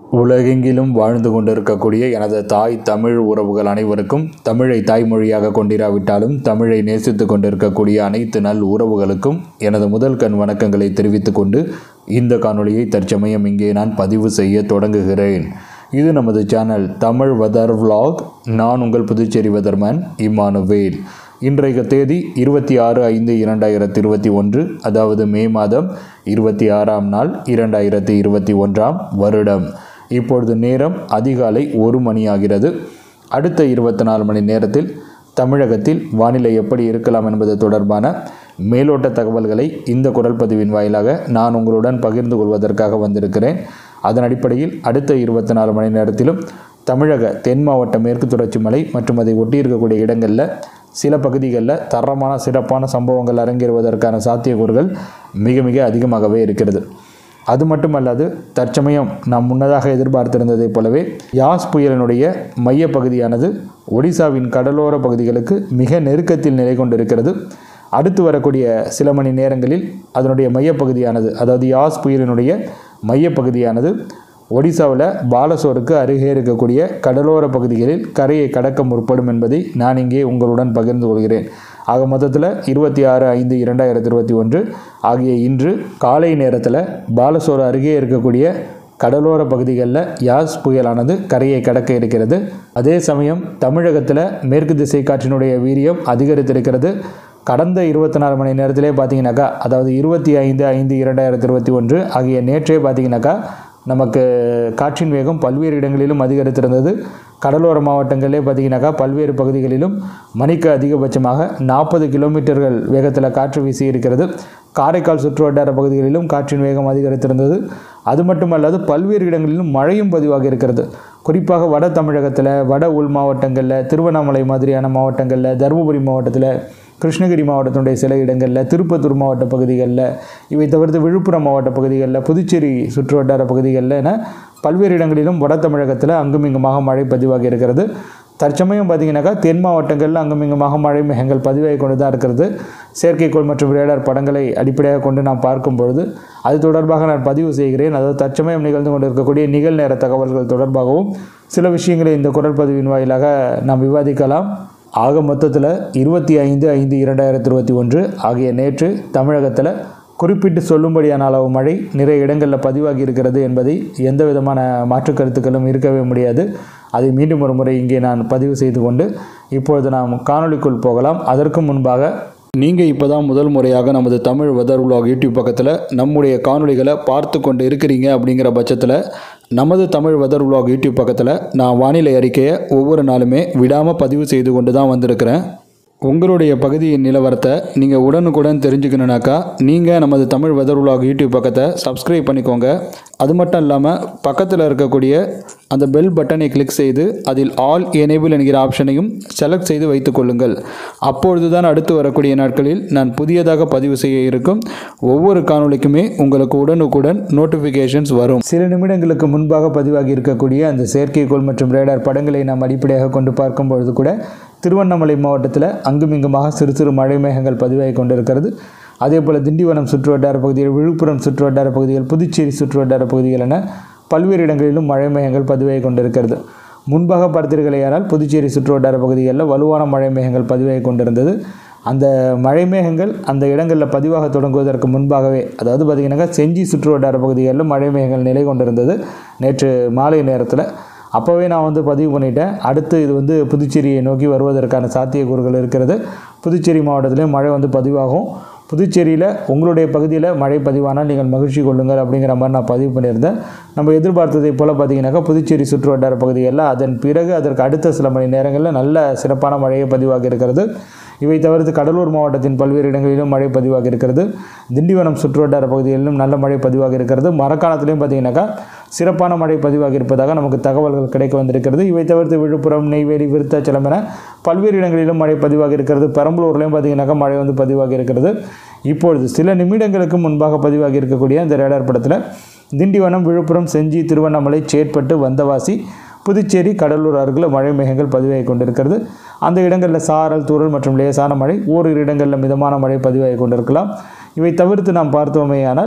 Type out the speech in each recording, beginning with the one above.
உலகெங்கிலும் வாழ்ந்து கொண்டிருக்கக்கூடிய எனது தாய் தமிழ் உறவுகள் அனைவருக்கும் தமிழை தாய்மொழியாக கொண்டிராவிட்டாலும் தமிழை நேசித்து கொண்டிருக்கக்கூடிய அனைத்து நல் உறவுகளுக்கும் எனது முதல் கண் வணக்கங்களை தெரிவித்துக் கொண்டு இந்த காணொளியை தற்சமயம் இங்கே நான் பதிவு செய்ய தொடங்குகிறேன் இது நமது சேனல் தமிழ் வெதர் vlog நான் உங்கள் புதுச்சேரி வெதர்மேன் இம்மானுவேல் இன்றைய தேதி இருபத்தி ஆறு ஐந்து இரண்டாயிரத்தி இருபத்தி ஒன்று அதாவது மே மாதம் இருபத்தி ஆறாம் நாள் இரண்டாயிரத்தி இருபத்தி ஒன்றாம் வருடம் இப்பொழுது நேரம் அதிகாலை ஒரு மணி ஆகிறது அடுத்த இருபத்தி நாலு மணி நேரத்தில் தமிழகத்தில் வானிலை எப்படி இருக்கலாம் என்பது தொடர்பான மேலோட்ட தகவல்களை இந்த குரல் பதிவின் வாயிலாக நான் உங்களுடன் பகிர்ந்து கொள்வதற்காக வந்திருக்கிறேன் அதன் அடிப்படையில் அடுத்த இருபத்தி நாலு மணி நேரத்திலும் தமிழக தென் மாவட்ட மேற்கு தொடர்ச்சி மலை மற்றும் அதை ஒட்டி இருக்கக்கூடிய இடங்களில் சில பகுதிகளில் தரமான சிறப்பான சம்பவங்கள் அரங்கேறுவதற்கான சாத்தியக்கூறுகள் மிக மிக அதிகமாகவே இருக்கிறது அது மட்டுமல்லாது தற்சமயம் நாம் முன்னதாக எதிர்பார்த்திருந்ததைப் போலவே யாஸ் புயலினுடைய மையப்பகுதியானது ஒடிசாவின் கடலோர பகுதிகளுக்கு மிக நெருக்கத்தில் நிலை கொண்டிருக்கிறது அடுத்து வரக்கூடிய சில மணி நேரங்களில் அதனுடைய மையப்பகுதியானது அதாவது யாஸ் புயலினுடைய மையப்பகுதியானது ஒடிசாவில் பாலசோருக்கு அருகே இருக்கக்கூடிய கடலோர பகுதிகளில் கரையை கடக்க முற்படும் என்பதை நான் இங்கே உங்களுடன் பகிர்ந்து கொள்கிறேன் ஆக மொத்தத்தில் இருபத்தி ஆறு ஐந்து இரண்டாயிரத்தி இருபத்தி ஒன்று ஆகிய இன்று காலை நேரத்தில் பாலசோர் அருகே இருக்கக்கூடிய கடலோர பகுதிகளில் யாஸ் புயலானது கரையை கடக்க இருக்கிறது அதே சமயம் தமிழகத்தில் மேற்கு திசை காற்றினுடைய வீரியம் அதிகரித்திருக்கிறது கடந்த இருபத்தி நாலு மணி நேரத்திலே பார்த்தீங்கன்னாக்கா அதாவது இருபத்தி ஐந்து ஐந்து இரண்டாயிரத்தி இருபத்தி ஒன்று ஆகிய நேற்றே பார்த்தீங்கன்னாக்கா நமக்கு காற்றின் வேகம் பல்வேறு இடங்களிலும் அதிகரித்திருந்தது கடலோர மாவட்டங்களிலே பார்த்தீங்கன்னாக்கா பல்வேறு பகுதிகளிலும் மணிக்கு அதிகபட்சமாக நாற்பது கிலோமீட்டர்கள் வேகத்தில் காற்று வீசி இருக்கிறது காரைக்கால் சுற்றுவட்டார பகுதிகளிலும் காற்றின் வேகம் அதிகரித்திருந்தது அது மட்டுமல்லாது பல்வேறு இடங்களிலும் மழையும் பதிவாகி இருக்கிறது குறிப்பாக வட தமிழகத்தில் வட உள் மாவட்டங்களில் திருவண்ணாமலை மாதிரியான மாவட்டங்களில் தருமபுரி மாவட்டத்தில் கிருஷ்ணகிரி மாவட்டத்தினுடைய சில இடங்களில் திருப்பத்தூர் மாவட்ட பகுதிகளில் இவை தவிர்த்து விழுப்புரம் மாவட்ட பகுதிகளில் புதுச்சேரி சுற்றுவட்டார பகுதிகளில் என பல்வேறு இடங்களிலும் வட தமிழகத்தில் அங்குமிங்குமாக மழை பதிவாகி இருக்கிறது தற்சமயம் பார்த்தீங்கன்னாக்கா தென் மாவட்டங்களில் அங்குமிங்குமாக மழை மேகங்கள் பதிவாகி கொண்டு தான் இருக்கிறது செயற்கைக்கோள் மற்றும் ரேடார் படங்களை அடிப்படையாக கொண்டு நாம் பார்க்கும் பொழுது அது தொடர்பாக நான் பதிவு செய்கிறேன் அதாவது தற்சமயம் நிகழ்ந்து கொண்டிருக்கக்கூடிய நிகழ்நேர தகவல்கள் தொடர்பாகவும் சில விஷயங்களை இந்த குரல் பதிவின் வாயிலாக நாம் விவாதிக்கலாம் ஆக மொத்தத்தில் இருபத்தி ஐந்து ஐந்து இரண்டாயிரத்தி இருபத்தி ஒன்று ஆகிய நேற்று தமிழகத்தில் குறிப்பிட்டு சொல்லும்படியான அளவு மழை நிறைய இடங்களில் பதிவாகி இருக்கிறது என்பதை எந்த விதமான மாற்று கருத்துக்களும் இருக்கவே முடியாது அதை மீண்டும் ஒரு முறை இங்கே நான் பதிவு செய்து கொண்டு இப்பொழுது நாம் காணொளிக்குள் போகலாம் அதற்கு முன்பாக நீங்கள் இப்போ தான் முதல் முறையாக நமது தமிழ் வெதர் உலாக் யூடியூப் பக்கத்தில் நம்முடைய காணொளிகளை பார்த்து கொண்டு இருக்கிறீங்க அப்படிங்கிற பட்சத்தில் நமது தமிழ் வெதர் உலாக் யூடியூப் பக்கத்தில் நான் வானிலை அறிக்கையை ஒவ்வொரு நாளுமே விடாமல் பதிவு செய்து கொண்டு தான் வந்திருக்கிறேன் உங்களுடைய பகுதியின் நிலவரத்தை நீங்கள் உடனுக்குடன் தெரிஞ்சுக்கணுனாக்கா நீங்கள் நமது தமிழ் வெதர் உலாக் யூடியூப் பக்கத்தை சப்ஸ்கிரைப் பண்ணிக்கோங்க அது மட்டும் இல்லாமல் பக்கத்தில் இருக்கக்கூடிய அந்த பெல் பட்டனை கிளிக் செய்து அதில் ஆல் எனேபிள் என்கிற ஆப்ஷனையும் செலக்ட் செய்து வைத்துக் கொள்ளுங்கள் அப்பொழுது தான் அடுத்து வரக்கூடிய நாட்களில் நான் புதியதாக பதிவு செய்ய இருக்கும் ஒவ்வொரு காணொளிக்குமே உங்களுக்கு உடனுக்குடன் நோட்டிஃபிகேஷன்ஸ் வரும் சில நிமிடங்களுக்கு முன்பாக பதிவாகி இருக்கக்கூடிய அந்த செயற்கைக்கோள் மற்றும் ரேடார் படங்களை நாம் அடிப்படையாக கொண்டு பார்க்கும் பொழுது கூட திருவண்ணாமலை மாவட்டத்தில் அங்குமிங்குமாக சிறு சிறு மழை மேகங்கள் பதிவாகி கொண்டிருக்கிறது அதே போல் திண்டிவனம் சுற்றுவட்டார பகுதிகள் விழுப்புரம் சுற்றுவட்டார பகுதிகள் புதுச்சேரி சுற்றுவட்டார பகுதிகள் என பல்வேறு இடங்களிலும் மழை மேகங்கள் பதிவாகி கொண்டிருக்கிறது முன்பாக பார்த்தீர்களேயானால் புதுச்சேரி சுற்றுவட்டார பகுதிகளில் வலுவான மழை மேகங்கள் பதிவாகி கொண்டிருந்தது அந்த மழை மேகங்கள் அந்த இடங்களில் பதிவாக தொடங்குவதற்கு முன்பாகவே அதாவது பார்த்திங்கனாக்கா செஞ்சி சுற்றுவட்டார பகுதிகளில் மழை மேகங்கள் நிலை கொண்டிருந்தது நேற்று மாலை நேரத்தில் அப்போவே நான் வந்து பதிவு பண்ணிட்டேன் அடுத்து இது வந்து புதுச்சேரியை நோக்கி வருவதற்கான சாத்தியக்கூறுகள் இருக்கிறது புதுச்சேரி மாவட்டத்திலையும் மழை வந்து பதிவாகும் புதுச்சேரியில் உங்களுடைய பகுதியில் மழை பதிவானால் நீங்கள் மகிழ்ச்சி கொள்ளுங்கள் அப்படிங்கிற மாதிரி நான் பதிவு பண்ணியிருந்தேன் நம்ம எதிர்பார்த்ததை போல் பார்த்தீங்கன்னாக்கா புதுச்சேரி சுற்று வட்டார பகுதிகளில் அதன் பிறகு அதற்கு அடுத்த சில மணி நேரங்களில் நல்ல சிறப்பான மழையை பதிவாகி இருக்கிறது இவை தவிர்த்து கடலூர் மாவட்டத்தின் பல்வேறு இடங்களிலும் மழை பதிவாகி இருக்கிறது திண்டிவனம் சுற்றுவட்டார பகுதிகளிலும் நல்ல மழை பதிவாகி இருக்கிறது மரக்காணத்திலையும் பார்த்தீங்கன்னாக்கா சிறப்பான மழை பதிவாகி இருப்பதாக நமக்கு தகவல்கள் கிடைக்க வந்திருக்கிறது இவை தவிர்த்து விழுப்புரம் நெய்வேலி விருத்தாச்சலம் என பல்வேறு இடங்களிலும் மழை பதிவாகி இருக்கிறது பெரம்பலூர்லேயும் பார்த்தீங்கன்னாக்கா மழை வந்து பதிவாகி இருக்கிறது இப்பொழுது சில நிமிடங்களுக்கு முன்பாக பதிவாகி இருக்கக்கூடிய இந்த ரேடார் படத்தில் திண்டிவனம் விழுப்புரம் செஞ்சி திருவண்ணாமலை சேட்பட்டு வந்தவாசி புதுச்சேரி கடலூர் அருகில் மழை மேகங்கள் பதிவாகி கொண்டிருக்கிறது அந்த இடங்களில் சாரல் தூறல் மற்றும் லேசான மழை ஓரிரு இடங்களில் மிதமான மழை பதிவாகி கொண்டிருக்கலாம் இவை தவிர்த்து நாம் பார்த்தோமேயானால்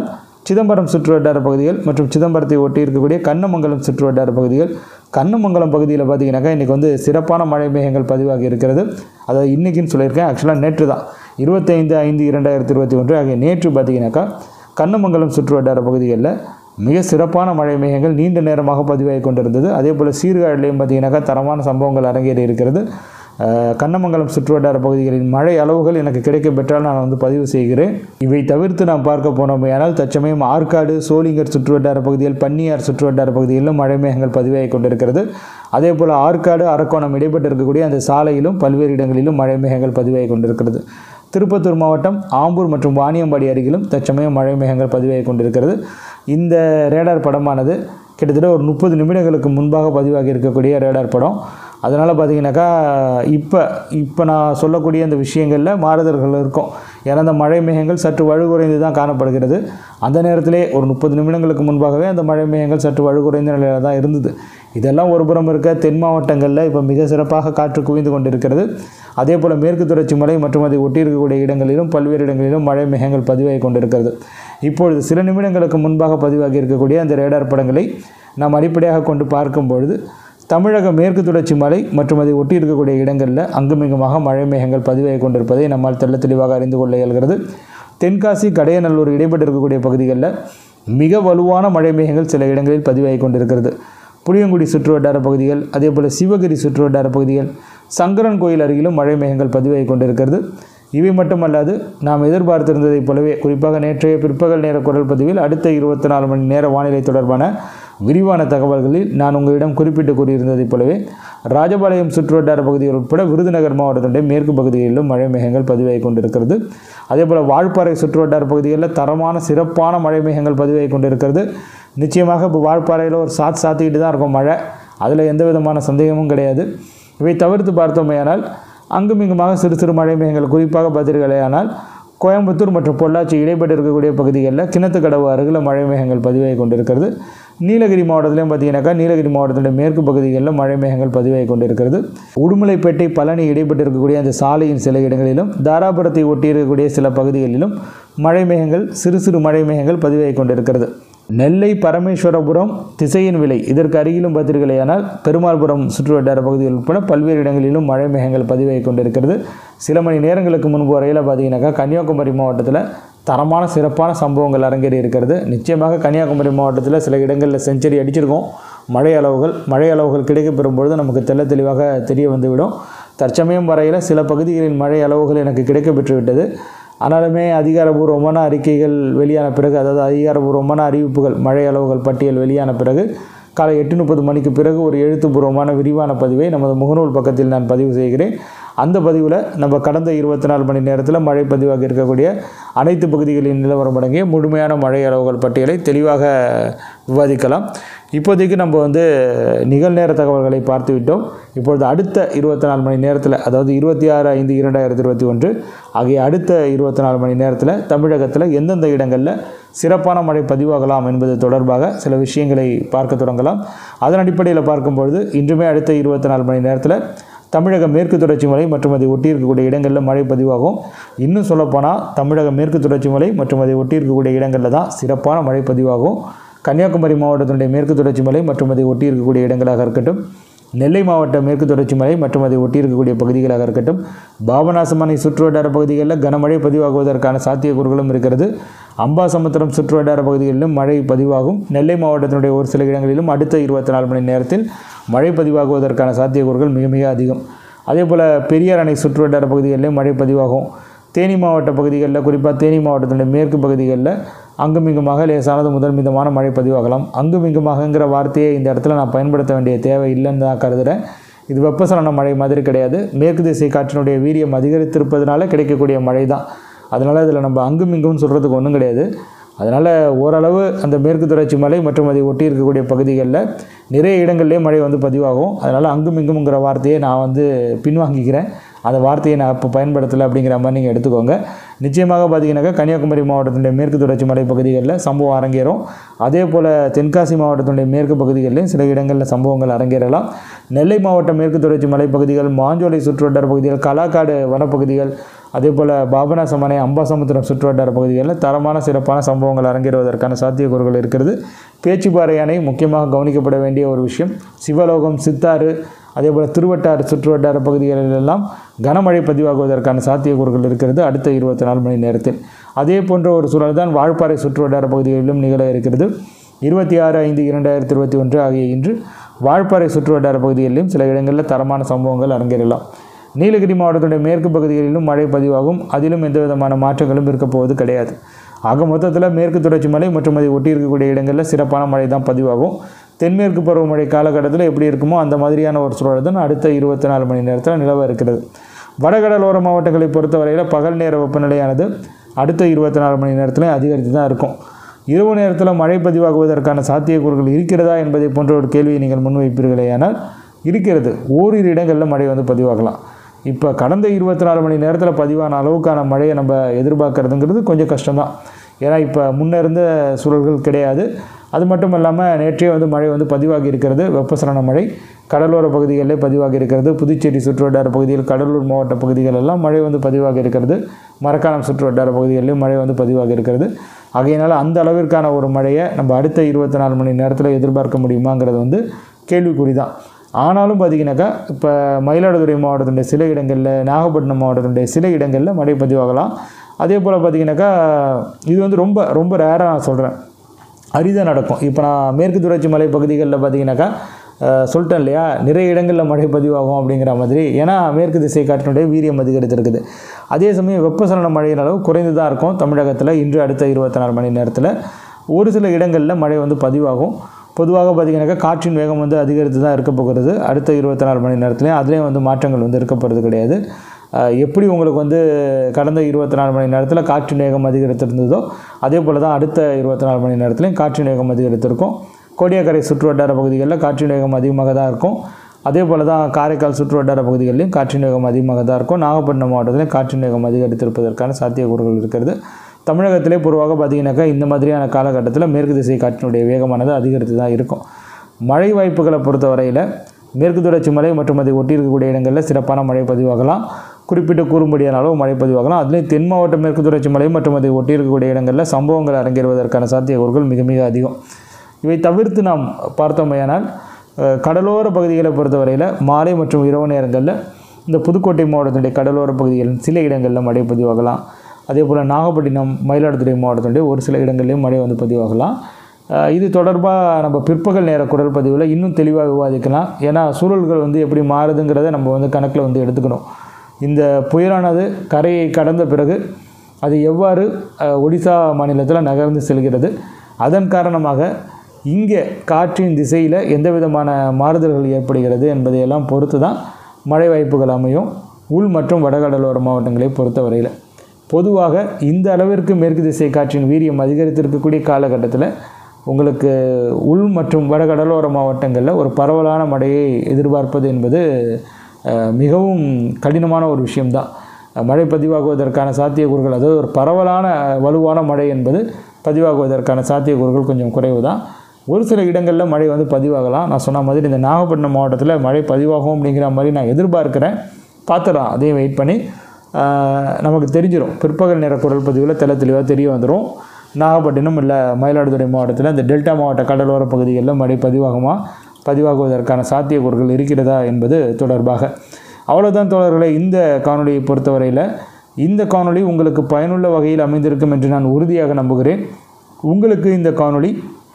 சிதம்பரம் சுற்றுவட்டார பகுதிகள் மற்றும் சிதம்பரத்தை ஒட்டி இருக்கக்கூடிய கண்ணமங்கலம் சுற்றுவட்டார பகுதிகள் கண்ணமங்கலம் பகுதியில் பார்த்தீங்கன்னாக்கா இன்றைக்கி வந்து சிறப்பான மழை மேகங்கள் பதிவாகி இருக்கிறது அதாவது இன்றைக்கின்னு சொல்லியிருக்கேன் ஆக்சுவலாக நேற்று தான் இருபத்தைந்து ஐந்து இரண்டாயிரத்தி இருபத்தி ஒன்று ஆகிய நேற்று பார்த்தீங்கன்னாக்கா கண்ணமங்கலம் சுற்றுவட்டார பகுதிகளில் மிக சிறப்பான மழை மேகங்கள் நீண்ட நேரமாக பதிவாகி கொண்டிருந்தது அதே போல் சீர்காழிலையும் பார்த்தீங்கன்னாக்கா தரமான சம்பவங்கள் அரங்கேறி இருக்கிறது அஹ், கண்ணமங்கலம் சுற்றுவட்டார பகுதிகளின் மழை அளவுகள் எனக்கு கிடைக்க பெற்றால் நான் வந்து பதிவு செய்கிறேன் இவை தவிர்த்து நாம் பார்க்க போனோமையானால் தற்சமயம் ஆற்காடு சோளிங்கர் சுற்றுவட்டார பகுதிகள் பன்னியார் சுற்றுவட்டார பகுதிகளிலும் மழை மேகங்கள் பதிவாகி கொண்டிருக்கிறது அதே போல் ஆற்காடு அரக்கோணம் இடைப்பட்டு இருக்கக்கூடிய அந்த சாலையிலும் பல்வேறு இடங்களிலும் மழை மேகங்கள் பதிவாகி கொண்டிருக்கிறது திருப்பத்தூர் மாவட்டம் ஆம்பூர் மற்றும் வாணியம்பாடி அருகிலும் தற்சமயம் மழை மேகங்கள் பதிவாகி கொண்டிருக்கிறது இந்த ரேடார் படமானது கிட்டத்தட்ட ஒரு முப்பது நிமிடங்களுக்கு முன்பாக பதிவாகி இருக்கக்கூடிய ரேடார் படம் அதனால் பார்த்தீங்கன்னாக்கா இப்போ இப்போ நான் சொல்லக்கூடிய அந்த விஷயங்களில் மாறுதல்கள் இருக்கும் ஏன்னா அந்த மழை மேகங்கள் சற்று வலுகுறைந்து தான் காணப்படுகிறது அந்த நேரத்திலே ஒரு முப்பது நிமிடங்களுக்கு முன்பாகவே அந்த மழை மேகங்கள் சற்று வலுகுறைந்த நிலையில் தான் இருந்தது இதெல்லாம் ஒரு புறம் இருக்க தென் மாவட்டங்களில் இப்போ மிக சிறப்பாக காற்று குவிந்து கொண்டிருக்கிறது அதே போல் மேற்கு தொடர்ச்சி மலை மற்றும் அதை ஒட்டி இருக்கக்கூடிய இடங்களிலும் பல்வேறு இடங்களிலும் மழை மேகங்கள் பதிவாகி கொண்டிருக்கிறது இப்பொழுது சில நிமிடங்களுக்கு முன்பாக பதிவாகி இருக்கக்கூடிய அந்த ரேடார் படங்களை நாம் அடிப்படையாக கொண்டு பார்க்கும் பொழுது தமிழக மேற்கு தொடர்ச்சி மலை மற்றும் அதை ஒட்டி இருக்கக்கூடிய இடங்களில் அங்குமிங்குமாக மழை மேகங்கள் பதிவாகி கொண்டிருப்பதை நம்மால் தெள்ள தெளிவாக அறிந்து கொள்ள இயல்கிறது தென்காசி கடையநல்லூர் இடைப்பட்டு இருக்கக்கூடிய பகுதிகளில் மிக வலுவான மழை மேகங்கள் சில இடங்களில் பதிவாகி கொண்டிருக்கிறது புளியங்குடி சுற்றுவட்டார பகுதிகள் அதே போல் சிவகிரி சுற்றுவட்டார பகுதிகள் சங்கரன் கோயில் அருகிலும் மழை மேகங்கள் பதிவாகி கொண்டிருக்கிறது இவை மட்டுமல்லாது நாம் எதிர்பார்த்திருந்ததைப் போலவே குறிப்பாக நேற்றைய பிற்பகல் நேர குரல் பதிவில் அடுத்த இருபத்தி நாலு மணி நேர வானிலை தொடர்பான விரிவான தகவல்களில் நான் உங்களிடம் குறிப்பிட்டு கூறியிருந்ததைப் போலவே ராஜபாளையம் சுற்றுவட்டார பகுதிகள் உட்பட விருதுநகர் மாவட்டத்தினுடைய மேற்கு பகுதிகளிலும் மழை மேகங்கள் பதிவாகி கொண்டிருக்கிறது அதே போல் வால்பாறை சுற்றுவட்டார பகுதிகளில் தரமான சிறப்பான மழை மேகங்கள் பதிவாகி கொண்டிருக்கிறது நிச்சயமாக இப்போ வால்பாறையில் ஒரு சாத் சாத்திக்கிட்டு தான் இருக்கும் மழை அதில் எந்த விதமான சந்தேகமும் கிடையாது இவை தவிர்த்து பார்த்தோமேயானால் அங்குமிங்குமாக சிறு சிறு மழை மேகங்கள் குறிப்பாக பார்த்தீர்களேயானால் கோயம்புத்தூர் மற்றும் பொள்ளாச்சி இடைப்பட்டு இருக்கக்கூடிய பகுதிகளில் கிணத்துக்கடவு அருகில் மழை மேகங்கள் பதிவாகி கொண்டிருக்கிறது நீலகிரி மாவட்டத்திலையும் பார்த்தீங்கன்னாக்கா நீலகிரி மாவட்டத்தினுடைய மேற்கு பகுதிகளில் மழை மேகங்கள் பதிவாகி கொண்டிருக்கிறது உடுமலைப்பேட்டை பழனி இடைப்பட்டு இருக்கக்கூடிய அந்த சாலையின் சில இடங்களிலும் தாராபுரத்தை ஒட்டி இருக்கக்கூடிய சில பகுதிகளிலும் மழை மேகங்கள் சிறு சிறு மழை மேகங்கள் பதிவாகி கொண்டிருக்கிறது நெல்லை பரமேஸ்வரபுரம் திசையின் விலை இதற்கு அருகிலும் பார்த்தீர்களேயானால் பெருமாள்புரம் சுற்றுவட்டார பகுதிகள் உட்பட பல்வேறு இடங்களிலும் மழை மேகங்கள் பதிவாகி கொண்டிருக்கிறது சில மணி நேரங்களுக்கு முன்பு வரையில் பார்த்தீங்கன்னாக்கா கன்னியாகுமரி மாவட்டத்தில் தரமான சிறப்பான சம்பவங்கள் அரங்கேறி இருக்கிறது நிச்சயமாக கன்னியாகுமரி மாவட்டத்தில் சில இடங்களில் செஞ்சுரி அடிச்சிருக்கோம் மழை அளவுகள் மழை அளவுகள் கிடைக்கப்பெறும் பொழுது நமக்கு தெள்ள தெளிவாக தெரிய வந்துவிடும் தற்சமயம் வரையில் சில பகுதிகளின் மழை அளவுகள் எனக்கு கிடைக்கப்பெற்று விட்டது ஆனாலுமே அதிகாரபூர்வமான அறிக்கைகள் வெளியான பிறகு அதாவது அதிகாரபூர்வமான அறிவிப்புகள் மழை அளவுகள் பட்டியல் வெளியான பிறகு காலை எட்டு முப்பது மணிக்கு பிறகு ஒரு எழுத்துப்பூர்வமான விரிவான பதிவை நமது முகநூல் பக்கத்தில் நான் பதிவு செய்கிறேன் அந்த பதிவில் நம்ம கடந்த இருபத்தி நாலு மணி நேரத்தில் மழை பதிவாகி இருக்கக்கூடிய அனைத்து பகுதிகளின் நிலவரம் அடங்கிய முழுமையான மழை அளவுகள் பட்டியலை தெளிவாக விவாதிக்கலாம் இப்போதைக்கு நம்ம வந்து நிகழ்நேர தகவல்களை பார்த்து விட்டோம் இப்பொழுது அடுத்த இருபத்தி நாலு மணி நேரத்தில் அதாவது இருபத்தி ஆறு ஐந்து இரண்டாயிரத்தி இருபத்தி ஒன்று ஆகிய அடுத்த இருபத்தி நாலு மணி நேரத்தில் தமிழகத்தில் எந்தெந்த இடங்களில் சிறப்பான மழை பதிவாகலாம் என்பது தொடர்பாக சில விஷயங்களை பார்க்க தொடங்கலாம் அதன் அடிப்படையில் பார்க்கும்பொழுது இன்றுமே அடுத்த இருபத்தி நாலு மணி நேரத்தில் தமிழக மேற்கு தொடர்ச்சி மலை மற்றும் அதை ஒட்டி இருக்கக்கூடிய இடங்களில் மழை பதிவாகும் இன்னும் சொல்லப்போனால் தமிழக மேற்கு தொடர்ச்சி மலை மற்றும் அதை ஒட்டி இருக்கக்கூடிய இடங்களில் தான் சிறப்பான மழை பதிவாகும் கன்னியாகுமரி மாவட்டத்தினுடைய மேற்கு தொடர்ச்சி மலை மற்றும் அதை ஒட்டி இருக்கக்கூடிய இடங்களாக இருக்கட்டும் நெல்லை மாவட்ட மேற்கு தொடர்ச்சி மலை மற்றும் அதை ஒட்டி இருக்கக்கூடிய பகுதிகளாக இருக்கட்டும் பாபநாசமனை சுற்றுவட்டார பகுதிகளில் கனமழை பதிவாகுவதற்கான சாத்தியக்கூறுகளும் இருக்கிறது அம்பாசமுத்திரம் சுற்றுவட்டார பகுதிகளிலும் மழை பதிவாகும் நெல்லை மாவட்டத்தினுடைய ஒரு சில இடங்களிலும் அடுத்த இருபத்தி நாலு மணி நேரத்தில் மழை பதிவாகுவதற்கான சாத்தியக்கூறுகள் மிக மிக அதிகம் அதே போல் பெரியார் அணை சுற்றுவட்டார பகுதிகளிலும் மழை பதிவாகும் தேனி மாவட்ட பகுதிகளில் குறிப்பாக தேனி மாவட்டத்தினுடைய மேற்கு பகுதிகளில் அங்குமிங்குமாக லேசானது முதல் மிதமான மழை பதிவாகலாம் அங்குமிங்குமாகங்கிற வார்த்தையை இந்த இடத்துல நான் பயன்படுத்த வேண்டிய தேவை இல்லைன்னு தான் கருதுகிறேன் இது வெப்பசலன மழை மாதிரி கிடையாது மேற்கு திசை காற்றினுடைய வீரியம் அதிகரித்திருப்பதனால கிடைக்கக்கூடிய மழை தான் அதனால் இதில் நம்ம அங்குமிங்கும்னு சொல்கிறதுக்கு ஒன்றும் கிடையாது அதனால் ஓரளவு அந்த மேற்கு தொடர்ச்சி மலை மற்றும் அதை ஒட்டி இருக்கக்கூடிய பகுதிகளில் நிறைய இடங்கள்லேயே மழை வந்து பதிவாகும் அதனால் அங்குமிங்குங்கிற வார்த்தையை நான் வந்து பின்வாங்கிக்கிறேன் அந்த வார்த்தையை நான் இப்போ பயன்படுத்தலை அப்படிங்கிற மாதிரி நீங்கள் எடுத்துக்கோங்க நிச்சயமாக பார்த்தீங்கன்னாக்கா கன்னியாகுமரி மாவட்டத்தினுடைய மேற்கு தொடர்ச்சி மலை பகுதிகளில் சம்பவம் அரங்கேறும் அதே போல் தென்காசி மாவட்டத்தினுடைய மேற்கு பகுதிகளிலும் சில இடங்களில் சம்பவங்கள் அரங்கேறலாம் நெல்லை மாவட்ட மேற்கு தொடர்ச்சி மலைப்பகுதிகள் மாஞ்சோலை சுற்றுவட்டார பகுதிகள் கலாக்காடு வனப்பகுதிகள் அதே போல் பாபநாசமனை அம்பாசமுத்திரம் சுற்றுவட்டார பகுதிகளில் தரமான சிறப்பான சம்பவங்கள் அரங்கேறுவதற்கான சாத்தியக்கூறுகள் இருக்கிறது பேச்சுப்பாறை அணை முக்கியமாக கவனிக்கப்பட வேண்டிய ஒரு விஷயம் சிவலோகம் சித்தாறு அதே போல் திருவட்டாறு சுற்றுவட்டார பகுதிகளிலெல்லாம் கனமழை பதிவாகுவதற்கான சாத்தியக்கூறுகள் இருக்கிறது அடுத்த இருபத்தி நாலு மணி நேரத்தில் அதே போன்ற ஒரு சூழல் தான் வால்பாறை சுற்றுவட்டார பகுதிகளிலும் நிகழ இருக்கிறது இருபத்தி ஆறு ஐந்து இரண்டாயிரத்தி இருபத்தி ஒன்று ஆகிய இன்று வால்பாறை சுற்றுவட்டார பகுதிகளிலும் சில இடங்களில் தரமான சம்பவங்கள் அரங்கேறலாம் நீலகிரி மாவட்டத்துடைய மேற்கு பகுதிகளிலும் மழை பதிவாகும் அதிலும் எந்த விதமான மாற்றங்களும் இருக்கப் போவது கிடையாது ஆக மொத்தத்தில் மேற்கு தொடர்ச்சி மலை மற்றும் அதை ஒட்டி இருக்கக்கூடிய இடங்களில் சிறப்பான மழை தான் பதிவாகும் தென்மேற்கு பருவமழை காலகட்டத்தில் எப்படி இருக்குமோ அந்த மாதிரியான ஒரு சூழல் தான் அடுத்த இருபத்தி நாலு மணி நேரத்தில் நிலவ இருக்கிறது வடகடலோர மாவட்டங்களை பொறுத்தவரையில் பகல் நேர வெப்பநிலையானது அடுத்த இருபத்தி நாலு மணி நேரத்தில் அதிகரித்து தான் இருக்கும் இரவு நேரத்தில் மழை பதிவாகுவதற்கான சாத்தியக்கூறுகள் இருக்கிறதா என்பதை போன்ற ஒரு கேள்வியை நீங்கள் முன்வைப்பீர்களேயானால் இருக்கிறது ஓரிரு இடங்களில் மழை வந்து பதிவாகலாம் இப்போ கடந்த இருபத்தி நாலு மணி நேரத்தில் பதிவான அளவுக்கான மழையை நம்ம எதிர்பார்க்கறதுங்கிறது கொஞ்சம் கஷ்டம்தான் ஏன்னா இப்போ முன்ன இருந்த சூழல்கள் கிடையாது அது மட்டும் இல்லாமல் நேற்றே வந்து மழை வந்து பதிவாகி இருக்கிறது வெப்பசலன மழை கடலோர பகுதிகளிலே பதிவாகி இருக்கிறது புதுச்சேரி சுற்றுவட்டார பகுதியில் கடலூர் மாவட்ட பகுதிகள் எல்லாம் மழை வந்து பதிவாகி இருக்கிறது மரக்காணம் சுற்றுவட்டார பகுதிகளிலும் மழை வந்து பதிவாகி இருக்கிறது ஆகையினால் அந்த அளவிற்கான ஒரு மழையை நம்ம அடுத்த இருபத்தி நாலு மணி நேரத்தில் எதிர்பார்க்க முடியுமாங்கிறது வந்து கேள்விக்குறி தான் ஆனாலும் பார்த்தீங்கன்னாக்கா இப்போ மயிலாடுதுறை மாவட்டத்தினுடைய சில இடங்களில் நாகப்பட்டினம் மாவட்டத்தினுடைய சில இடங்களில் மழை பதிவாகலாம் அதே போல் பார்த்தீங்கன்னாக்கா இது வந்து ரொம்ப ரொம்ப ரேராக நான் சொல்கிறேன் அரிதாக நடக்கும் இப்போ நான் மேற்கு தொடர்ச்சி மலை பகுதிகளில் பார்த்தீங்கன்னாக்கா அஹ், சொல்லிட்டேன் இல்லையா நிறைய இடங்களில் மழை பதிவாகும் அப்படிங்கிற மாதிரி ஏன்னா மேற்கு திசை காற்றினுடைய வீரியம் அதிகரித்திருக்குது அதே சமயம் வெப்பசலன மழையின் அளவு குறைந்து தான் இருக்கும் தமிழகத்தில் இன்று அடுத்த இருபத்தி நாலு மணி நேரத்தில் ஒரு சில இடங்களில் மழை வந்து பதிவாகும் பொதுவாக பார்த்தீங்கன்னாக்கா காற்றின் வேகம் வந்து அதிகரித்து தான் இருக்க போகிறது அடுத்த இருபத்தி நாலு மணி நேரத்துலேயும் அதுலேயும் வந்து மாற்றங்கள் வந்து இருக்க போகிறது கிடையாது அஹ் எப்படி உங்களுக்கு வந்து கடந்த இருபத்தி நாலு மணி நேரத்தில் காற்றின் வேகம் அதிகரித்திருந்ததோ அதே போல் தான் அடுத்த இருபத்தி நாலு மணி நேரத்துலையும் காற்றின் வேகம் அதிகரித்திருக்கும் கோடியக்கரை சுற்றுவட்டார பகுதிகளில் காற்றின் வேகம் அதிகமாக தான் இருக்கும் அதே போல் தான் காரைக்கால் சுற்றுவட்டார பகுதிகளிலும் காற்றின் வேகம் அதிகமாக தான் இருக்கும் நாகப்பட்டினம் மாவட்டத்திலையும் காற்றின் வேகம் அதிகரித்திருப்பதற்கான சாத்தியக்கூறுகள் இருக்கிறது தமிழகத்திலே பொதுவாக பார்த்தீங்கன்னாக்கா இந்த மாதிரியான காலகட்டத்தில் மேற்கு திசை காற்றினுடைய வேகமானது அதிகரித்து தான் இருக்கும் மழை வாய்ப்புகளை பொறுத்தவரையில் மேற்கு தொடர்ச்சி மலை மற்றும் அதை ஒட்டி இருக்கக்கூடிய இடங்களில் சிறப்பான மழை பதிவாகலாம் குறிப்பிட்டு கூறும்படியான அளவு மழை பதிவாகலாம் அதுலேயும் தென் மாவட்ட மேற்கு தொடர்ச்சி மலை மற்றும் அதை ஒட்டி இருக்கக்கூடிய இடங்களில் சம்பவங்கள் அரங்கேறுவதற்கான சாத்தியக்கூறுகள் மிக மிக அதிகம் இவை தவிர்த்து நாம் பார்த்தோமேயானால் அஹ், கடலோர பகுதிகளை பொறுத்தவரையில் மாலை மற்றும் இரவு நேரங்களில் இந்த புதுக்கோட்டை மாவட்டத்தினுடைய கடலோர பகுதிகளில் சில இடங்களில் மழை பதிவாகலாம் அதே போல் நாகப்பட்டினம் மயிலாடுதுறை மாவட்டத்தினுடைய ஒரு சில இடங்களிலும் மழை வந்து பதிவாகலாம் அஹ், இது தொடர்பாக நம்ம பிற்பகல் நேர குரல் பதிவில் இன்னும் தெளிவாக விவாதிக்கலாம் ஏன்னா சூழல்கள் வந்து எப்படி மாறுதுங்கிறத நம்ம வந்து கணக்கில் வந்து எடுத்துக்கணும் இந்த புயலானது கரையை கடந்த பிறகு அது எவ்வாறு அஹ், ஒடிசா மாநிலத்தில் நகர்ந்து செல்கிறது அதன் காரணமாக இங்கே காற்றின் திசையில் எந்த விதமான மாறுதல்கள் ஏற்படுகிறது என்பதையெல்லாம் பொறுத்து தான் மழை வாய்ப்புகள் அமையும் உள் மற்றும் வடகடலோர மாவட்டங்களை பொறுத்தவரையில் பொதுவாக இந்த அளவிற்கு மேற்கு திசை காற்றின் வீரியம் அதிகரித்திருக்கக்கூடிய காலகட்டத்தில் உங்களுக்கு உள் மற்றும் வடகடலோர மாவட்டங்களில் ஒரு பரவலான மழையை எதிர்பார்ப்பது என்பது அஹ், மிகவும் கடினமான ஒரு விஷயம்தான் அஹ், மழை பதிவாகுவதற்கான சாத்தியக்கூறுகள் அதாவது ஒரு பரவலான வலுவான மழை என்பது பதிவாகுவதற்கான சாத்தியக்கூறுகள் கொஞ்சம் குறைவு தான் ஒரு சில இடங்களில் மழை வந்து பதிவாகலாம் நான் சொன்ன மாதிரி இந்த நாகப்பட்டினம் மாவட்டத்தில் மழை பதிவாகும் அப்படிங்கிற மாதிரி நான் எதிர்பார்க்குறேன் பார்த்துடலாம் அதையும் வெயிட் பண்ணி ஆஹ், நமக்கு தெரிஞ்சிடும் பிற்பகல் நேர குரல் பதிவில் தெள்ள தெளிவாக தெரிய வந்துடும் நாகப்பட்டினம் இல்லை மயிலாடுதுறை மாவட்டத்தில் இந்த டெல்டா மாவட்ட கடலோர பகுதிகளில் மழை பதிவாகுமா பதிவாகுவதற்கான சாத்தியக்கூறுகள் இருக்கிறதா என்பது தொடர்பாக அவ்வளோதான் தோழர்களே இந்த காணொளியை பொறுத்தவரையில் இந்த காணொளி உங்களுக்கு பயனுள்ள வகையில் அமைந்திருக்கும் என்று நான் உறுதியாக நம்புகிறேன் உங்களுக்கு இந்த காணொளி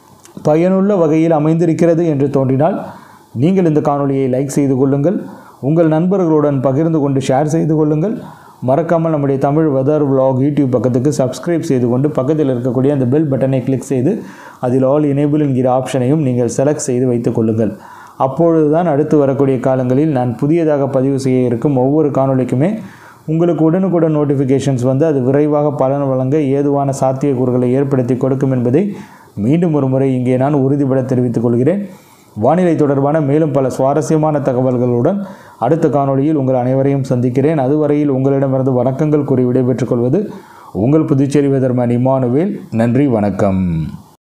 பயனுள்ள வகையில் அமைந்திருக்கிறது என்று தோன்றினால் நீங்கள் இந்த காணொளியை லைக் செய்து கொள்ளுங்கள் உங்கள் நண்பர்களுடன் பகிர்ந்து கொண்டு ஷேர் செய்து கொள்ளுங்கள் மறக்காமல் நம்முடைய தமிழ் வெதர் vlog யூடியூப் பக்கத்துக்கு சப்ஸ்கிரைப் செய்து கொண்டு பக்கத்தில் இருக்கக்கூடிய அந்த பெல் பட்டனை கிளிக் செய்து அதில் ஆல் எனேபிள் என்கிற ஆப்ஷனையும் நீங்கள் செலக்ட் செய்து வைத்துக் கொள்ளுங்கள் அப்பொழுதுதான் அடுத்து வரக்கூடிய காலங்களில் நான் புதியதாக பதிவு செய்ய இருக்கும் ஒவ்வொரு காணொளிக்குமே உங்களுக்கு உடனுக்குடன் நோட்டிஃபிகேஷன்ஸ் வந்து அது விரைவாக பலன் வழங்க ஏதுவான சாத்தியக்கூறுகளை ஏற்படுத்தி கொடுக்கும் என்பதை மீண்டும் ஒரு முறை இங்கே நான் உறுதிபட தெரிவித்துக் கொள்கிறேன் வானிலை தொடர்பான மேலும் பல சுவாரஸ்யமான தகவல்களுடன் அடுத்த காணொளியில் உங்கள் அனைவரையும் சந்திக்கிறேன் அதுவரையில் உங்களிடமிருந்து வணக்கங்கள் கூறி விடைபெற்றுக் கொள்வது உங்கள் புதுச்சேரி வெதர்மன் இமானுவேல் நன்றி வணக்கம்